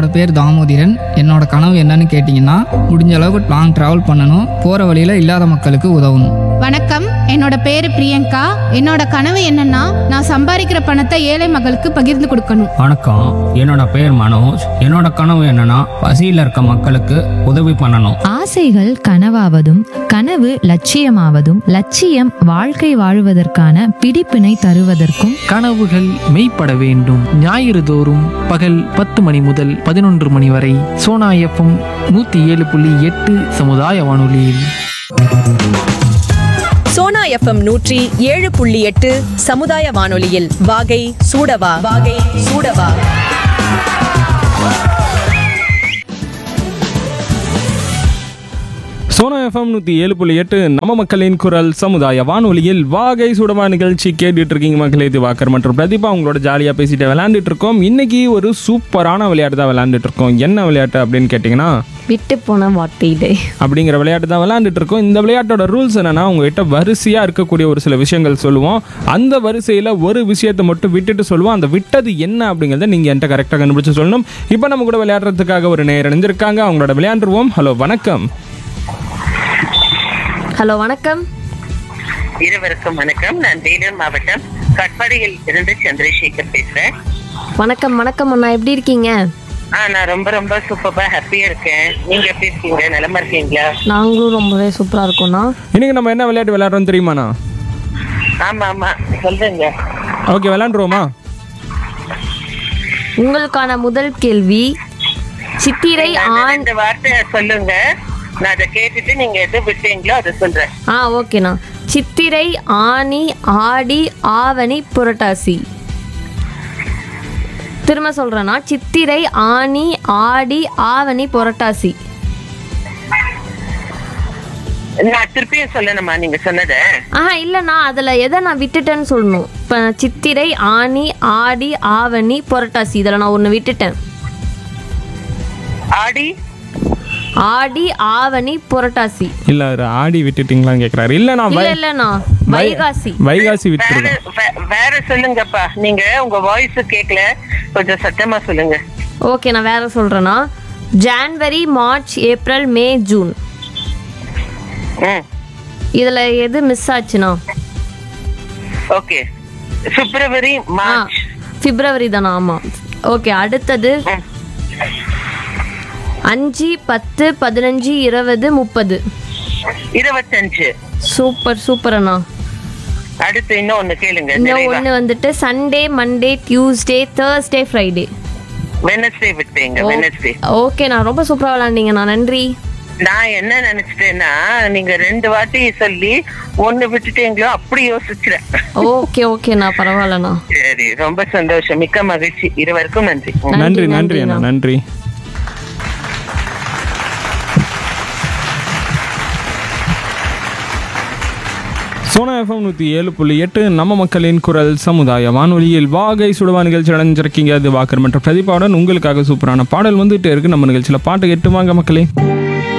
என்னோட பேர் தாமோதிரன் என்னோட கனவு என்னன்னு கேட்டிங்கன்னா முடிஞ்ச அளவுக்கு லாங் ட்ராவல் பண்ணணும் போகிற வழியில் இல்லாத மக்களுக்கு உதவணும் வணக்கம் என்னோட பேரு பிரியங்கா என்னோட கனவு என்னன்னா நான் சம்பாதிக்கிற பணத்தை ஏழை மக்களுக்கு பகிர்ந்து கொடுக்கணும் வணக்கம் என்னோட பேர் மனோஜ் என்னோட கனவு என்னன்னா பசியில் இருக்க மக்களுக்கு உதவி பண்ணணும் ஆசைகள் கனவாவதும் கனவு லட்சியமாவதும் லட்சியம் வாழ்க்கை வாழுவதற்கான பிடிப்பினை தருவதற்கும் கனவுகள் மெய்ப்பட வேண்டும் ஞாயிறு தோறும் பகல் பத்து மணி முதல் பதினொன்று மணி வரை சோனா எஃப்எம் நூற்றி ஏழு புள்ளி எட்டு சமுதாய வானொலியில் சோனா எஃப்எம் நூற்றி ஏழு புள்ளி எட்டு சமுதாய வானொலியில் வாகை சூடவா வாகை சூடவா சோனா எஃப்எம் நூற்றி ஏழு புள்ளி எட்டு நம்ம மக்களின் குரல் சமுதாய வானொலியில் வாகை சுடமா நிகழ்ச்சி கேட்டுட்டு இருக்கீங்க மக்களே திவாகர் மற்றும் பிரதீபா அவங்களோட ஜாலியாக பேசிட்டு விளையாண்டுட்டு இருக்கோம் இன்னைக்கு ஒரு சூப்பரான விளையாட்டு தான் விளையாண்டுட்டு இருக்கோம் என்ன விளையாட்டு அப்படின்னு கேட்டிங்கன்னா விட்டு போன வார்த்தையிலே அப்படிங்கிற விளையாட்டு தான் விளையாண்டுட்டு இருக்கோம் இந்த விளையாட்டோட ரூல்ஸ் என்னன்னா உங்ககிட்ட வரிசையாக இருக்கக்கூடிய ஒரு சில விஷயங்கள் சொல்லுவோம் அந்த வரிசையில் ஒரு விஷயத்தை மட்டும் விட்டுட்டு சொல்லுவோம் அந்த விட்டது என்ன அப்படிங்கிறத நீங்கள் என்கிட்ட கரெக்டாக கண்டுபிடிச்சு சொல்லணும் இப்போ நம்ம கூட விளையாடுறதுக்காக ஒரு நேர் இணைஞ்சிருக்காங்க அவங்களோட விளையாண்டுருவோம் ஹலோ வணக்கம் ஹலோ வணக்கம் இருவருக்கும் வணக்கம் நான் வேலூர் மாவட்டம் கட்பாடியில் இருந்து சந்திரசேகர் பேசுறேன் வணக்கம் வணக்கம் அண்ணா எப்படி இருக்கீங்க ஆ நான் ரொம்ப ரொம்ப சூப்பரா ஹாப்பியா இருக்கேன் நீங்க எப்படி இருக்கீங்க நலமா இருக்கீங்களா நாங்களும் ரொம்பவே சூப்பரா இருக்கோம்ண்ணா இன்னைக்கு நம்ம என்ன விளையாட்டு விளையாடுறோம் தெரியுமாண்ணா ஆமா ஆமா சொல்லுங்க ஓகே விளையாண்டுருவோமா உங்களுக்கான முதல் கேள்வி சித்திரை நான் ஆண் ரெண்டு வார்த்தை சொல்லுங்க நான் அதை கேட்டுட்டு நீங்க எது விட்டீங்களோ அதை சொல்றேன் ஆ ஓகேண்ணா சித்திரை ஆனி ஆடி ஆவணி புரட்டாசி திரும்ப சொல்றேன்னா சித்திரை ஆனி ஆடி ஆவணி புரட்டாசி நான் திருப்பியும் சொல்லணுமா நீங்க சொன்னதை ஆஹா இல்லைண்ணா அதில் எதை நான் விட்டுட்டேன்னு சொல்லணும் இப்போ சித்திரை ஆனி ஆடி ஆவணி புரட்டாசி இதில் நான் ஒன்று விட்டுட்டேன் ஆடி ஆடி ஆவணி புரட்டாசி இல்ல அவரு ஆடி விட்டுட்டீங்களான்னு கேக்குறாரு இல்ல நான் இல்ல வை- இல்லண்ணா வை- வைகாசி வைகாசி வேற விட்டுருக்கோம் வே- வேற சொல்லுங்கப்பா நீங்க உங்க வாய்ஸ் கேட்கல கொஞ்சம் சத்தமா சொல்லுங்க ஓகே நான் வேற சொல்றேன்னா January March April May June ம் இதுல எது மிஸ் ஆச்சுண்ணா ஓகே பிப்ரவரி ஆ மார்ச் பிப்ரவரி தானா ஆமா ஓகே அடுத்தது ம். அஞ்சு பத்து பதினஞ்சு இருபது முப்பது இருபத்தஞ்சு சூப்பர் சூப்பர் அண்ணா அடுத்து இன்னும் ஒண்ணு கேளுங்க இன்னும் நிறைவா ஒன்று வந்துட்டு Sunday Monday Tuesday Thursday Friday Wednesday விட்டீங்க வெனஸ்டே ஓகே நான் ரொம்ப சூப்பராக விளாண்டீங்க நான் நன்றி நான் என்ன நினைச்சிட்டேன்னா நீங்க ரெண்டு வாட்டி சொல்லி ஒண்ணு விட்டுட்டீங்களோ அப்படி யோசிச்சிட்டேன் ஓகே ஓகே நான் பரவாயில்லண்ணா சரி ரொம்ப சந்தோஷம் மிக்க மகிழ்ச்சி இருவருக்கும் நன்றி நன்றி நன்றி, நன்றி அண்ணா நன்றிண்ணா. நன்றி சோனா எஃப்எம் நூற்றி ஏழு புள்ளி எட்டு நம்ம மக்களின் குரல் சமுதாய வானொலியில் வாகை சுடுவா நிகழ்ச்சி அடைஞ்சிருக்கீங்க அது வாக்கர் மற்றும் பிரதீபாவுடன் உங்களுக்காக சூப்பரான பாடல் வந்துட்டே இருக்கு நம்ம நிகழ்ச்சியில் பாட்டு கேட்டு வாங்க மக்களே